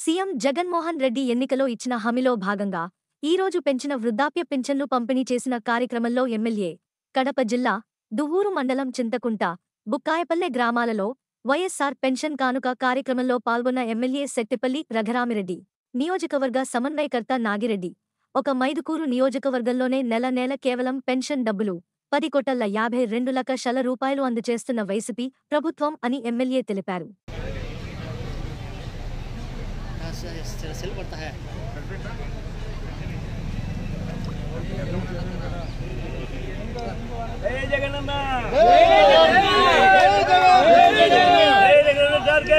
CM Jaganmohan Reddy ఎన్నికలో ఇచ్చిన హామీలో భాగంగా ఈ రోజు పెంచిన వృద్ధాప్య పింఛన్లు పంపిణీ చేసిన కార్యక్రమంలో ఎమ్మెల్యే కడప జిల్లా దువ్వూరు మండలం చింతకుంట బుక్కాయపల్లె గ్రామాలలో వైఎస్సార్ పెన్షన్ కానుక కార్యక్రమంలో పాల్గొన్న ఎమ్మెల్యే శెట్టిపల్లి రఘరామిరెడ్డి నియోజకవర్గ సమన్వయకర్త నాగిరెడ్డి ఒక మైదుకూరు నియోజకవర్గంలోనే నెల నెల కేవలం పెన్షన్ డబ్బులు పది కోటల యాభై రెండు లక్షల రూపాయలు అందజేస్తున్న వైసీపీ ప్రభుత్వం అని ఎమ్మెల్యే తెలిపారు हाँ, से- से- सेल पड़ता है జై జగనన్న జై జగనన్న సార్కి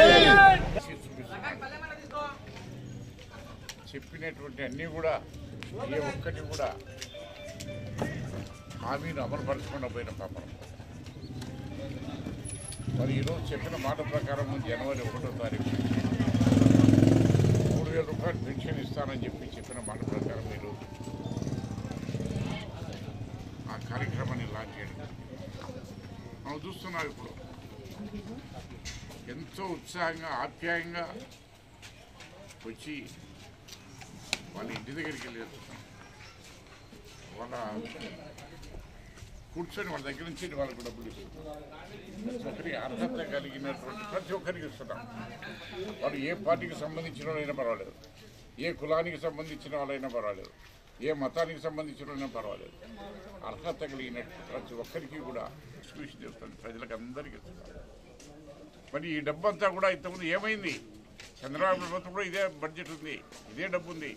చెప్పినటువంటి అన్నీ కూడా ఏ ఒక్కటి కూడా హామీని అమలుపరచకుండా పోయిన పాపం మరి ఈరోజు చెప్పిన మాట ప్రకారం జనవరి ఒకటో తారీఖు మూడు వేల రూపాయలు పెన్షన్ ఇస్తానని చెప్పి చెప్పిన మాట ప్రకారం ఈరోజు ఆ కార్యక్రమాన్ని లాంచ్ చేయడం మనం చూస్తున్నాం ఇప్పుడు ఎంతో ఉత్సాహంగా ఆప్యాయంగా వచ్చి వాళ్ళ ఇంటి దగ్గరికి వెళ్ళి వాళ్ళ కూర్చొని వాళ్ళ దగ్గర నుంచి వాళ్ళకు డబ్బులు ఇస్తున్నారు ప్రతి ఒక్కరికి అర్హత కలిగినటువంటి ప్రతి ఒక్కరికి ఇస్తున్నాం వాళ్ళు ఏ పార్టీకి సంబంధించిన వాళ్ళైనా పర్వాలేదు ఏ కులానికి సంబంధించిన వాళ్ళైనా పర్వాలేదు ఏ మతానికి సంబంధించిన వాళ్ళైనా పర్వాలేదు అర్హత కలిగినట్టు ప్రతి ఒక్కరికి కూడా డిస్ట్రిబ్యూషన్ చేస్తుంది ప్రజలకు అందరికీ ఇస్తున్నారు మరి ఈ డబ్బు అంతా కూడా ఇంతకుముందు ఏమైంది చంద్రబాబు ప్రభుత్వం కూడా ఇదే బడ్జెట్ ఉంది ఇదే డబ్బు ఉంది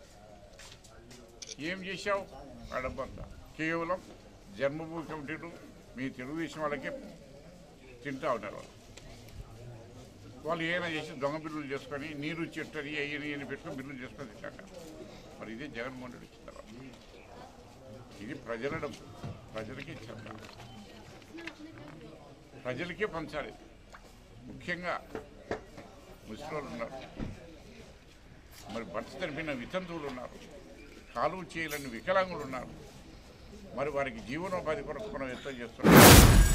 ఏం చేశావు ఆ డబ్బు అంతా కేవలం జన్మభూమి కమిటీలు మీ తెలుగుదేశం వాళ్ళకే తింటా ఉన్నారు వాళ్ళు వాళ్ళు ఏమైనా చేసి దొంగ బిల్లులు చేసుకొని నీరు చెట్టని అయ్యని అని పెట్టుకొని బిల్లులు చేసుకొని తింటాక మరి ఇదే జగన్మోహన్ రెడ్డి ఇచ్చిన తర్వాత ఇది ప్రజల డబ్బు ప్రజలకే చెందాలి ప్రజలకే పంచాలి ముఖ్యంగా ముసలోళ్ళు ఉన్నారు మరి భర్త తరిపిన వితంతువులు ఉన్నారు కాలువ చేయలేని వికలాంగులు ఉన్నారు మరి వారికి జీవనోపాధి కొరకు మనం ఎంత చేస్తున్నాం